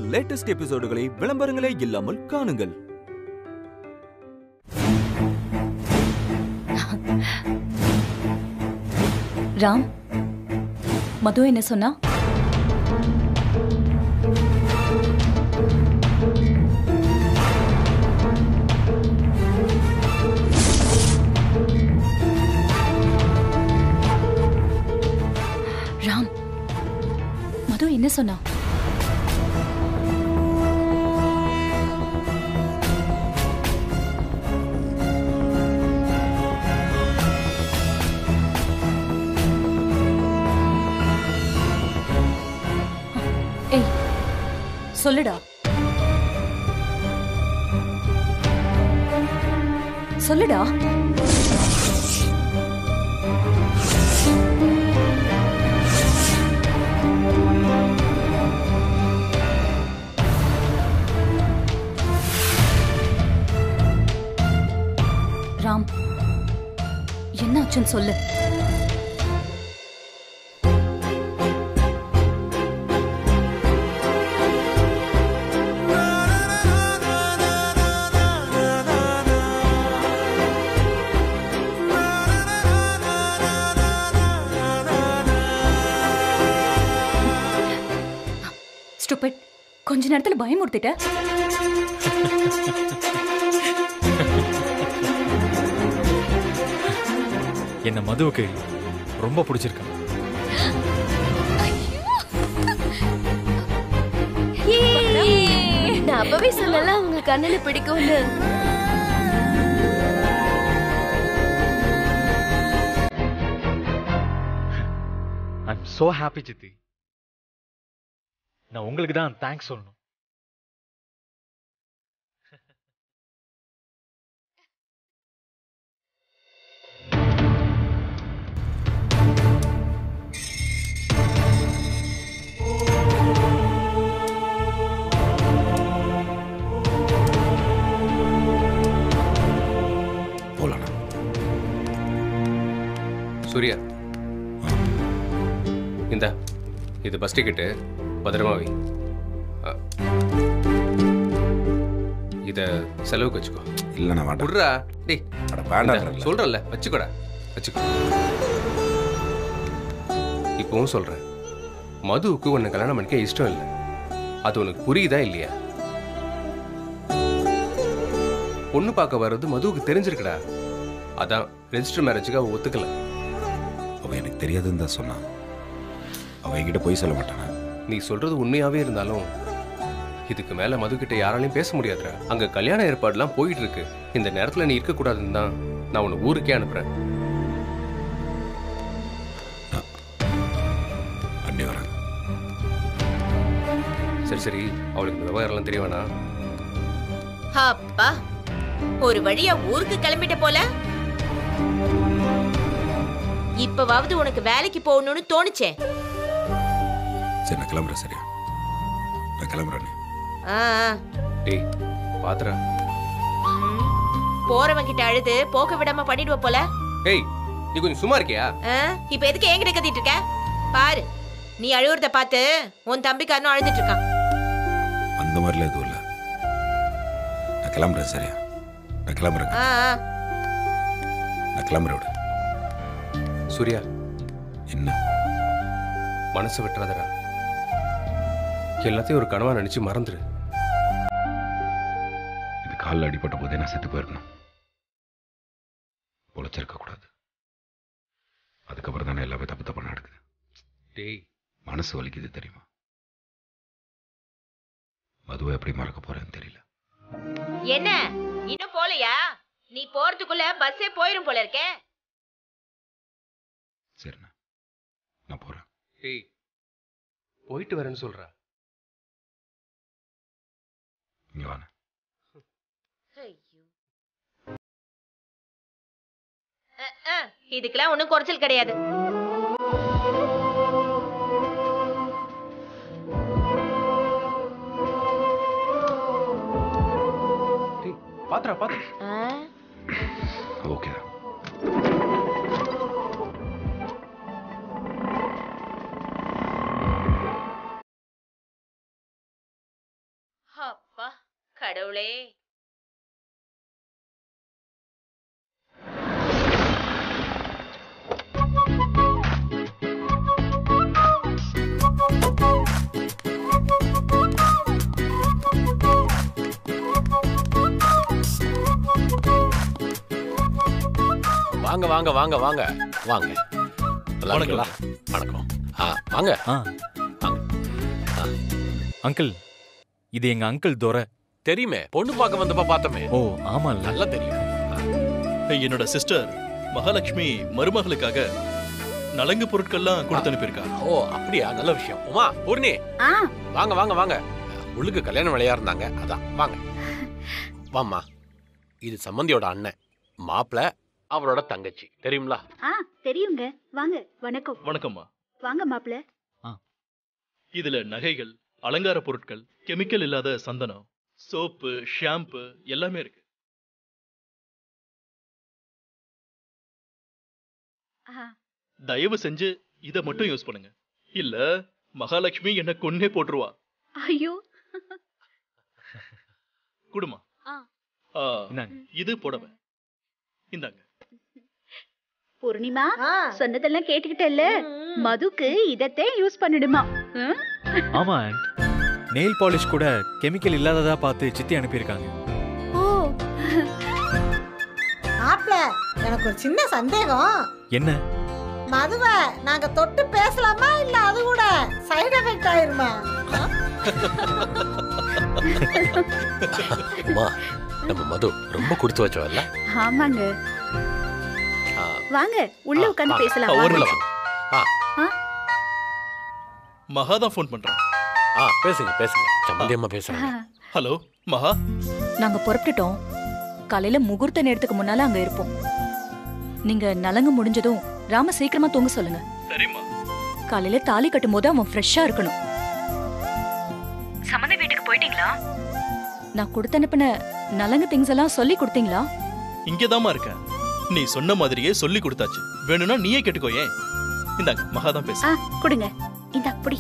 Latest எபிசோடுகளை விளம்பரங்களே இல்லாமல் காணுங்கள் ராம் மது என்ன சொன்னா ராம் மது என்ன சொன்னா ஏய் சொல்லுடா சொல்லுடா ராம் என்னாச்சுன்னு சொல்லு ஸ்டூபிட் கொஞ்ச நேரத்துல பயமுறுத்திட்ட என்ன மதுவுக்கு ரொம்ப பிடிச்சிருக்கா நான் அப்பவே சொன்னல உங்க கண்ணனை பிடிக்கும்னு ஐம் so ஹாப்பி சித்தி நான் உங்களுக்கு தான் தேங்க்ஸ் சொல்லணும் போலாம் சூர்யா இந்தா இது பஸ் டிக்கெட்டு பத்திரமா வை அ, இத செலவுக்கு வச்சுக்கோ இல்ல நான் வேண்டாம் விட்றா டேய் அட இந்தா, வேண்டாம் சொல்றேன்ல வச்சுக்கோடா வச்சுக்கோ இப்பவும் சொல்றேன் மதுவுக்கு உன்னை கல்யாணம் பண்ணிக்க இஷ்டம் இல்லை அது உனக்கு புரியுதா இல்லையா பொண்ணு பார்க்க வர்றது மதுவுக்கு தெரிஞ்சிருக்குடா அதான் ரெஜிஸ்டர் மேரேஜுக்கு அவ ஒத்துக்கல அவ எனக்கு தெரியாதுன்னு தான் சொன்னான் அவ என்கிட்ட போய் சொல்ல மாட்டானா நீ சொல்றது உண்மையாவே இருந்தாலும் இதுக்கு மேல மது கிட்ட யாராலையும் பேச முடியாதுடா அங்க கல்யாண ஏற்பாடுலாம் போயிட்டு இருக்கு இந்த நேரத்துல நீ இருக்க கூடாதுன்னு தான் நான் உன்னை ஊருக்கே அனுப்புறேன் அண்ணி வராங்க சரி சரி அவளுக்கு இந்த விவகாரம்லாம் தெரிய வேணாம் அப்பா ஒரு வழியா ஊருக்கு கிளம்பிட்ட போல இப்பவாவது உனக்கு வேலைக்கு போகணும்னு தோணுச்சே சரி நான் கிளம்புறேன் சரியா நான் கிளம்புறேன் அண்ணி. ஆ, ஆ. டேய் பாத்துறா ம். போறவன் கிட்ட அழுது போக விடாம பண்ணிடுவ போல ஏய் நீ கொஞ்சம் சும்மா இருக்கியா ஆ, இப்ப எதுக்கு என்கிட்ட கத்திட்டு இருக்க பாரு நீ அழுவுறத பார்த்து உன் தம்பிக்காரனும் அழுதுட்டு இருக்கான் அந்த மாதிரிலாம் எதுவும் இல்லை நான் கிளம்புறேன் சரியா நான் கிளம்புறேங்க ஆ, ஆ. நான் கிளம்புறேன் விடு சூர்யா என்ன மனசு விட்டுறாதடா எல்லாத்தையும் ஒரு கனவா நினைச்சு மறந்துரு இது காலில் அடிபட்ட போதே நான் செத்து போயிருக்கணும் பொழைச்சிருக்க கூடாது அதுக்கப்புறம் தானே எல்லாமே தப்பு தப்பா நடக்குது டேய் மனசு வலிக்குது தெரியுமா மதுவை எப்படி மறக்க போறேன்னு தெரியல என்ன இன்னும் போலையா நீ போறதுக்குள்ள பஸ்ஸே போயிரும் போல இருக்கே சரிண்ணா நான் போறேன் டேய் போயிட்டு வரேன்னு சொல்றா இங்க வாங்க அஹ், அஹ், இதுக்கெல்லாம் ஒண்ணும் குறைச்சல் கிடையாது டேய் பாத்துறா பாத்து ஆ? ஓகே தான் அப்பா கடவுளே வாங்க வாங்க வாங்க வாங்க வாங்க நல்லா இருக்கீங்களா வணக்கம் ஆ வாங்க ஆ அங்கிள் இது எங்க அங்கிள் துரை தெரியுமே பொண்ணு பார்க்க வந்தப்ப பார்த்தோமே ஓ ஆமால்ல நல்லா தெரியும் என்னோட சிஸ்டர் மகாலட்சுமி மருமகளுக்காக நலங்கு பொருட்கள்லாம் கொடுத்து அனுப்பியிருக்கா ஓ அப்படியா நல்ல விஷயம் உமா பூர்ணி ஆ வாங்க வாங்க வாங்க உள்ளுக்கு கல்யாணம் வேலையா இருந்தாங்க அதான் வாங்க வாம்மா இது சம்மந்தியோட அண்ணன் மாப்பிள அவரோட தங்கச்சி தெரியுங்களா ஆ தெரியுங்க வாங்க வணக்கம் வணக்கம்மா வாங்க மாப்பிள இதுல நகைகள் அலங்கார பொருட்கள் கெமிக்கல் இல்லாத சந்தனம் சோப்பு ஷாம்பு எல்லாமே இருக்கு தயவு செஞ்சு இத மட்டும் யூஸ் பண்ணுங்க இல்ல மகாலட்சுமி என்ன கொன்னே போட்டுருவா ஐயோ குடுமா ஆ. ஆ, இந்தாங்க. இது புடவை இந்தாங்க பூர்ணிமா சொன்னதெல்லாம் கேட்டுக்கிட்டல்ல மதுக்கு இதத்தே யூஸ் பண்ணிடுமா ம்? ஆமா ஆண்ட் நெயில் பாலிஷ் கூட கெமிக்கல் இல்லாததா பார்த்து சித்தி அனுப்பியிருக்காங்க ஓ மாப்ள எனக்கு ஒரு சின்ன சந்தேகம் என்ன மதுவ நாங்க தொட்டு பேசலாமா இல்ல அது கூட சைடு எஃபெக்ட் ஆயிருமா உமா நம்ம மது ரொம்ப கொடுத்து வச்சவல்ல ஆமாங்க ஆ, வாங்க உள்ள ஆ, உட்கார்ந்து வாங்க. பேசலாம் ஒரு வாங்க. நிமிஷம். ஆ மகா தான் ஃபோன் பண்றேன் ஆ பேசுங்க பேசுங்க சம்மந்தி அம்மா பேசுறாங்க ஹலோ மகா நாங்க புறப்பட்டுட்டோம் காலையில முகூர்த்த நேரத்துக்கு முன்னால அங்க இருப்போம் நீங்க நலங்கு முடிஞ்சதும் ராம சீக்கிரமா தூங்க சொல்லுங்க சரிம்மா காலையில தாலி கட்டும் போது அவன் ஃப்ரெஷ்ஷா இருக்கணும் சம்மந்தி வீட்டுக்கு போயிட்டீங்களா நான் கொடுத்து அனுப்பின நலங்கு திங்ஸ் எல்லாம் சொல்லி கொடுத்தீங்களா இங்கதாம்மா இருக்கேன் நீ சொன்ன மாதிரியே சொல்லி கொடுத்தாச்சு வேணும்னா நீயே கேட்டுக்கோ ஏன் இந்தாங்க மகா தான் பேசு ஆ கொடுங்க இந்த அப்படி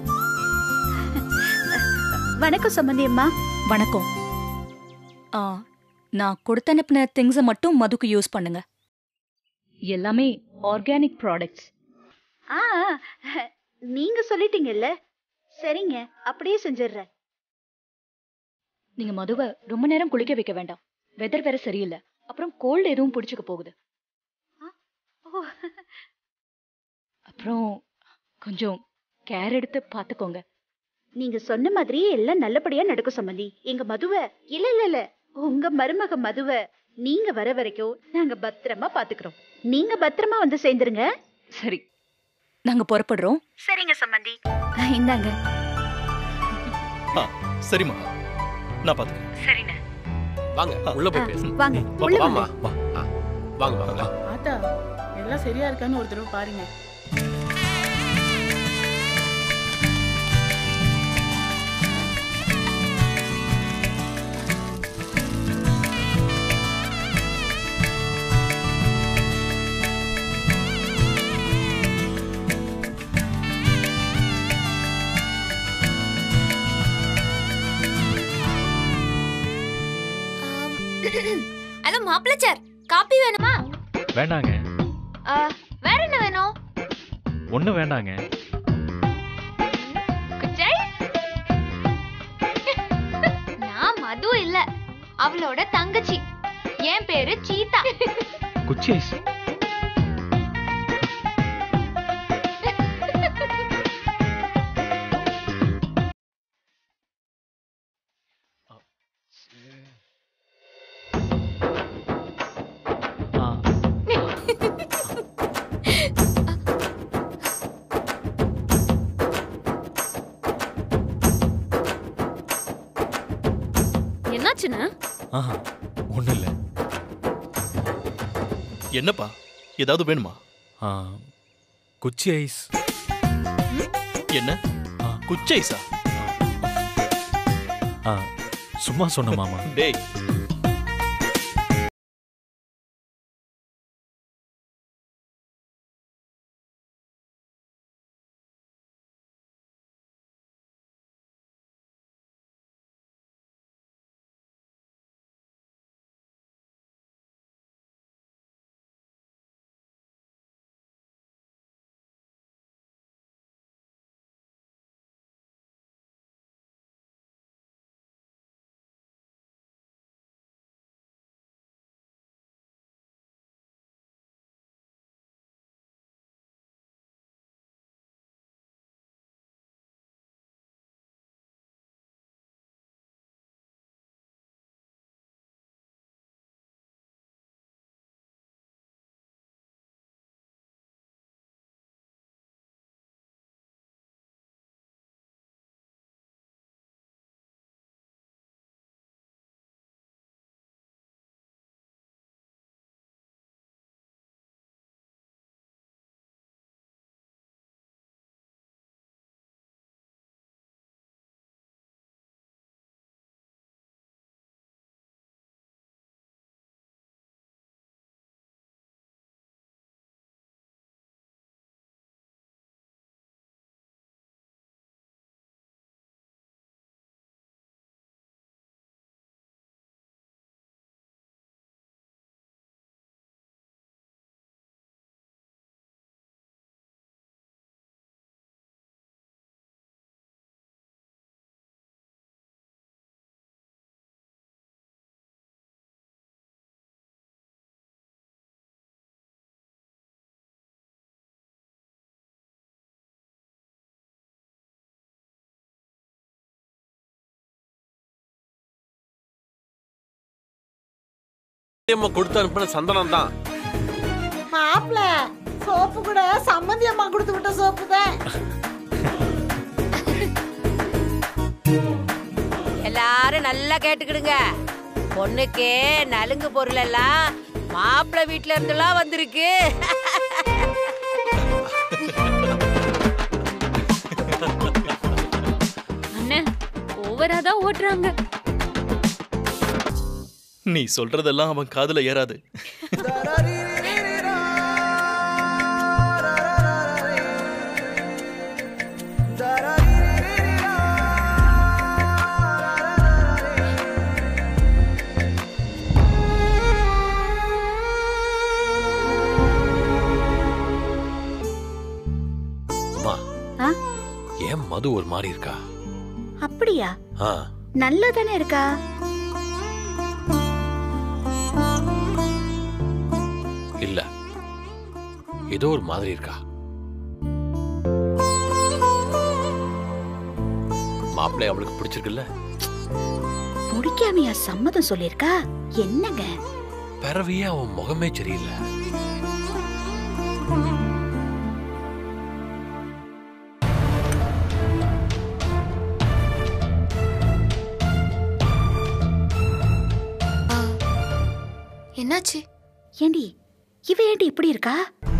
வணக்கம் சம்பந்தி அம்மா வணக்கம் ஆ நான் கொடுத்து அனுப்பின திங்ஸை மட்டும் மதுக்கு யூஸ் பண்ணுங்க எல்லாமே ஆர்கானிக் ப்ராடக்ட்ஸ் ஆ நீங்க சொல்லிட்டீங்கல்ல சரிங்க அப்படியே செஞ்சிடுறேன் நீங்க மதுவை ரொம்ப நேரம் குளிக்க வைக்க வேண்டாம் வெதர் வேற சரியில்லை அப்புறம் கோல்டு எதுவும் பிடிச்சுக்க போகுது ஓ அப்புறம் கொஞ்சம் கேர் எடுத்து பாத்துக்கோங்க நீங்க சொன்ன மாதிரி எல்லாம் நல்லபடியா நடக்கும் சம்பந்தி எங்க மதுவ இல்ல இல்ல இல்ல உங்க மருமக மதுவ நீங்க வர வரைக்கும் நாங்க பத்திரமா பாத்துக்கிறோம் நீங்க பத்திரமா வந்து சேர்ந்துருங்க சரி நாங்க புறப்படுறோம் சரிங்க சம்பந்தி இந்தாங்க ஆ சரி மகா நான் பாத்துக்கிறேன் சரிண்ணே வாங்க உள்ள போய் பேசுங்க வாங்க உள்ள வாமா வாங்க வா ஆ, வாங்க வாங்க ஆத்தா எல்லாம் சரியா இருக்கான்னு ஒரு தடவை பாருங்க ஹலோ மாப்பிள்ள சார் காப்பி வேணுமா வேண்டாங்க ஆ, வேற என்ன வேணும் ஒண்ணு வேண்டாங்க குச்சாய் நான் மது இல்ல அவளோட தங்கச்சி என் பேரு சீதா குச்சி ஐஸ் ஆ என்னாச்சுன்னு ஆஹா ஒன்றும் இல்லை என்னப்பா ஏதாவது வேணுமா ஆ குச்சி ஐஸ் என்ன ஆ. குச்சைசா ஆ சும்மா சொன்ன மாமா டேய் அம்மா கொடுத்து அனுப்பின சந்தனம் தான் மாப்பிள சோப்பு கூட சம்மந்தி அம்மா கொடுத்து விட்ட சோப்பு தான் எல்லாரும் நல்லா கேட்டுக்கிடுங்க பொண்ணுக்கு நலுங்கு பொருள் எல்லாம் மாப்பிள்ளை வீட்ல இருந்தெல்லாம் வந்திருக்கு அண்ணன் ஓவரா தான் ஓட்டுறாங்க நீ சொல்றதெல்லாம் அவன் காதுல ஏறாது அம்மா ஆ? ஏன் மது ஒரு மாதிரி இருக்கா அப்படியா ஆ நல்லா தானே இருக்கா இல்ல ஏதோ ஒரு மாதிரி இருக்கா மாப்பிள்ளை அவளுக்கு பிடிச்சிருக்குல்ல பிடிக்காமையா சம்மதம் சொல்லிருக்கா என்னங்க பிறவியே அவன் முகமே சரியில்லை என்னாச்சு ஏண்டி இவ ஏண்டி இப்படி இருக்கா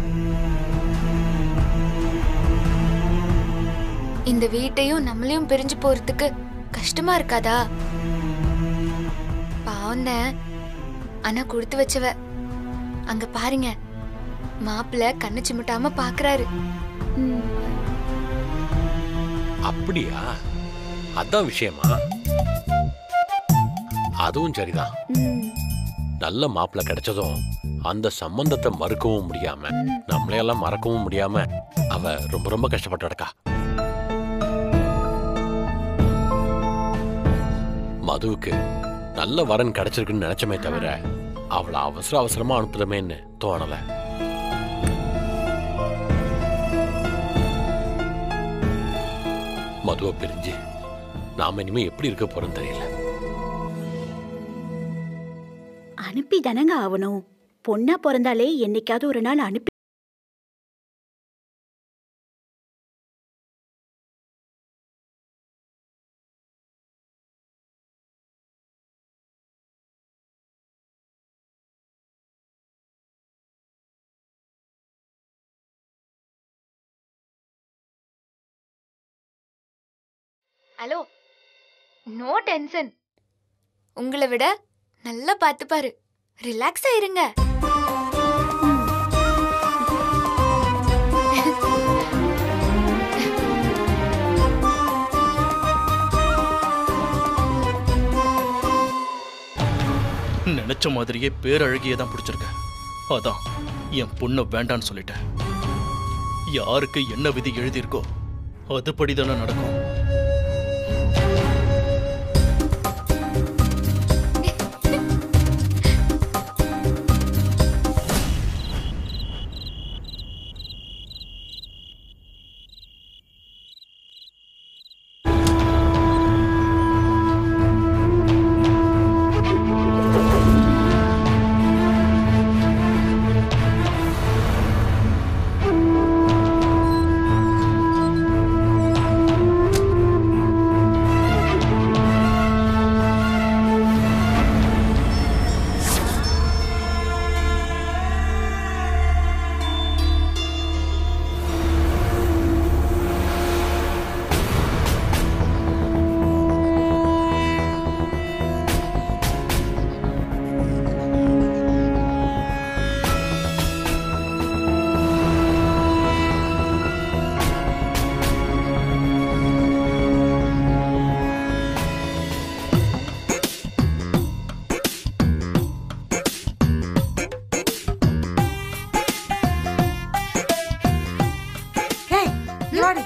இந்த வீட்டையும் நம்மளையும் பிரிஞ்சு போறதுக்கு கஷ்டமா இருக்காதா பாவம் ஆனா கொடுத்து வச்சவ அங்க பாருங்க மாப்பிள்ள கண்ணு சிமிட்டாம பாக்குறாரு அப்படியா அதான் விஷயமா அதுவும் சரிதான் நல்ல மாப்பிள்ளை கிடைச்சதும் அந்த சம்பந்தத்தை மறுக்கவும் முடியாம நம்மளையெல்லாம் மறக்கவும் முடியாம அவ ரொம்ப ரொம்ப கஷ்டப்பட்டு கிடக்கா மதுவுக்கு நல்ல வரன் கிடைச்சிருக்குன்னு நினைச்சமே தவிர அவளை அவசர அவசரமா அனுப்புறமேன்னு தோணல மதுவை பிரிஞ்சு நாம இனிமே எப்படி இருக்க போறோம் தெரியல அனுப்பி தானங்க ஆகணும் பொண்ணா பிறந்தாலே என்னைக்காவது ஒரு நாள் அனுப்பி ஹலோ நோ டென்ஷன் உங்களை விட நல்லா பார்த்துப்பாரு ரிலாக்ஸா இருங்க நினைச்ச மாதிரியே பேரழகியே தான் பிடிச்சிருக்க அதான் என் பொண்ணை வேண்டான்னு சொல்லிட்டேன் யாருக்கு என்ன விதி எழுதியிருக்கோ அதுபடிதானே நடக்கும் ஏய் இங்க வாடி.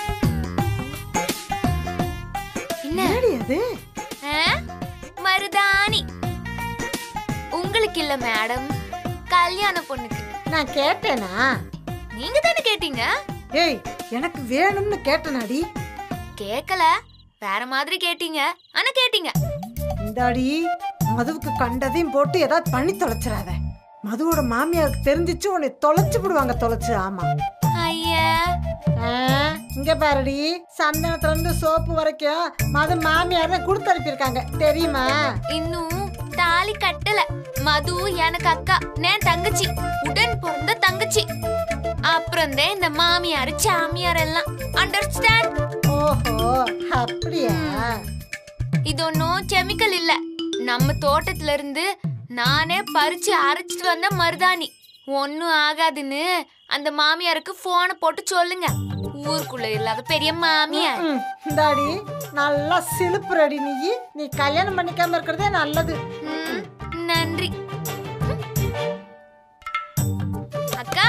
என்ன என்னடி அது ஆ? மருதாணி உங்களுக்கு இல்ல மேடம் கல்யாண பொண்ணுக்கு நான் கேட்டேனா நீங்க தானே கேட்டீங்க ஏய் எனக்கு வேணும்னு கேட்டனாடி கேக்கல வேற மாதிரி கேட்டீங்க ஆனா கேட்டீங்க இந்தாடி மதுவுக்கு கண்டதையும் போட்டு ஏதாவது பண்ணி தொலைச்சிடாத மதுவோட மாமியாருக்கு தெரிஞ்சிச்சு உன்னை தொலைச்சு விடுவாங்க தொலைச்சு ஆமா ஐயா ஆ, இங்க பாருடி சந்தனத்துல இருந்து சோப்பு வரைக்கும் மது மாமியார் தான் கொடுத்து அனுப்பியிருக்காங்க தெரியுமா இன்னும் தாலி கட்டல மது எனக்கு அக்கா நான் தங்கச்சி உடன் பிறந்த தங்கச்சி அப்புறம் தான் இந்த மாமியார் சாமியார் எல்லாம் அண்டர்ஸ்டாண்ட் ஓஹோ அப்படியா இது ஒன்றும் கெமிக்கல் இல்ல நம்ம தோட்டத்துல இருந்து நானே பறிச்சு அரைச்சிட்டு வந்த மருதாணி ஒன்னும் ஆகாதுன்னு அந்த மாமியாருக்கு போனை போட்டு சொல்லுங்க ஊருக்குள்ள இல்லாத பெரிய மாமியார் ம், இந்தாடி நல்லா சிலுப்புறடி நீ நீ கல்யாணம் பண்ணிக்காம இருக்கிறதே நல்லது ம், நன்றி அக்கா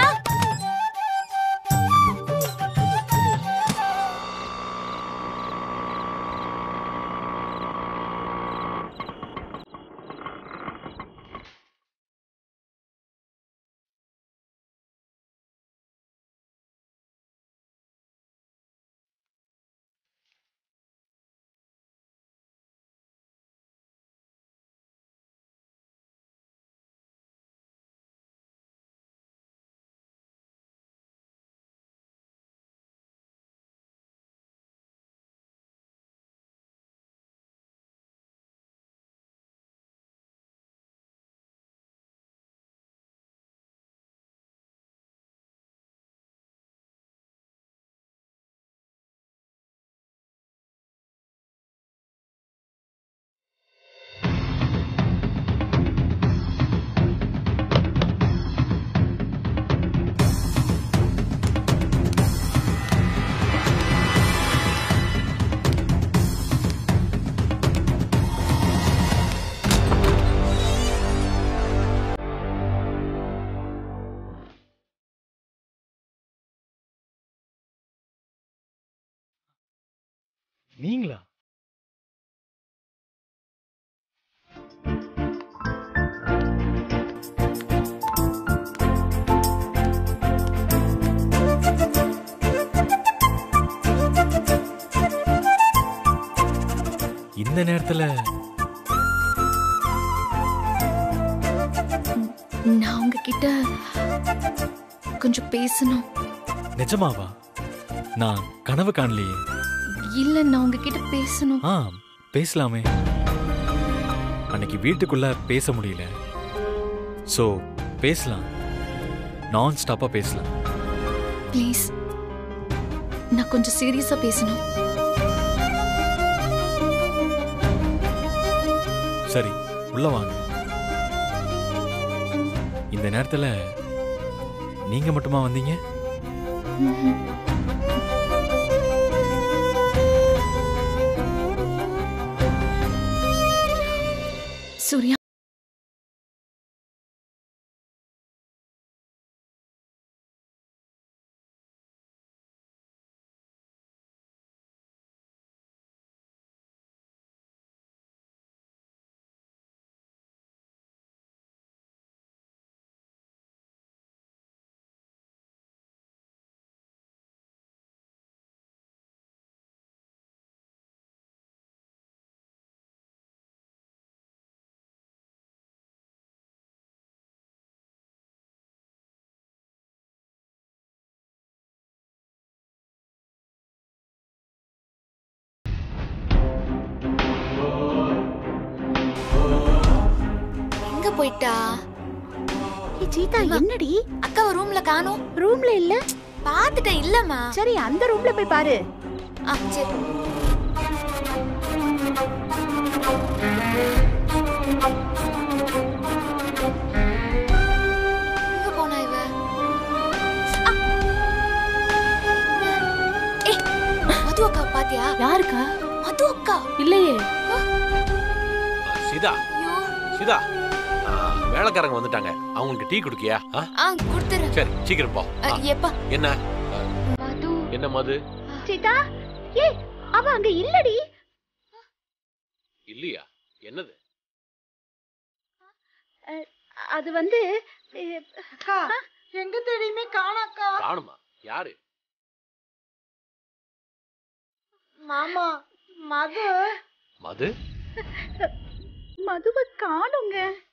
நீங்களா இந்த நேரத்துல நான் உங்ககிட்ட கொஞ்சம் பேசணும் நிஜமாவா நான் கனவு காணலையே இல்ல நான் உங்ககிட்ட பேசணும் ஆ பேசலாமே அன்னைக்கு வீட்டுக்குள்ள பேச முடியல சோ பேசலாம் நான் ஸ்டாப்பா பேசலாம் ப்ளீஸ் நான் கொஞ்சம் சீரியஸா பேசணும் சரி உள்ள வாங்க இந்த நேரத்துல நீங்க மட்டுமா வந்தீங்க சூர்யா எங்க போயிட்டா சீதா என்னடி அக்காவை ரூம்ல காணோம் ரூம்ல இல்ல பாத்துட்டேன் இல்லம்மா சரி அந்த ரூம்ல போய் பாரு ஆ சரி எங்க போனா இவ ஆ! ஏய், மது அக்கா பாத்தியா யாருக்கா மது அக்கா இல்லையே சீதா ஐயோ சீதா ஆ, வேலைக்காரங்க வந்துட்டாங்க அவங்களுக்கு டீ குடுக்கியா ஆ? ஆ கொடுத்துறேன் சரி சீக்கிரம் போ ஆ, எப்பா என்ன மது என்ன மது சீதா ஏ அவ அங்க இல்லடி இல்லையா என்னது அது வந்து அக்கா எங்க தெரியுமே காணாக்கா காணுமா யாரு மாமா மது மது மதுவை காணுங்க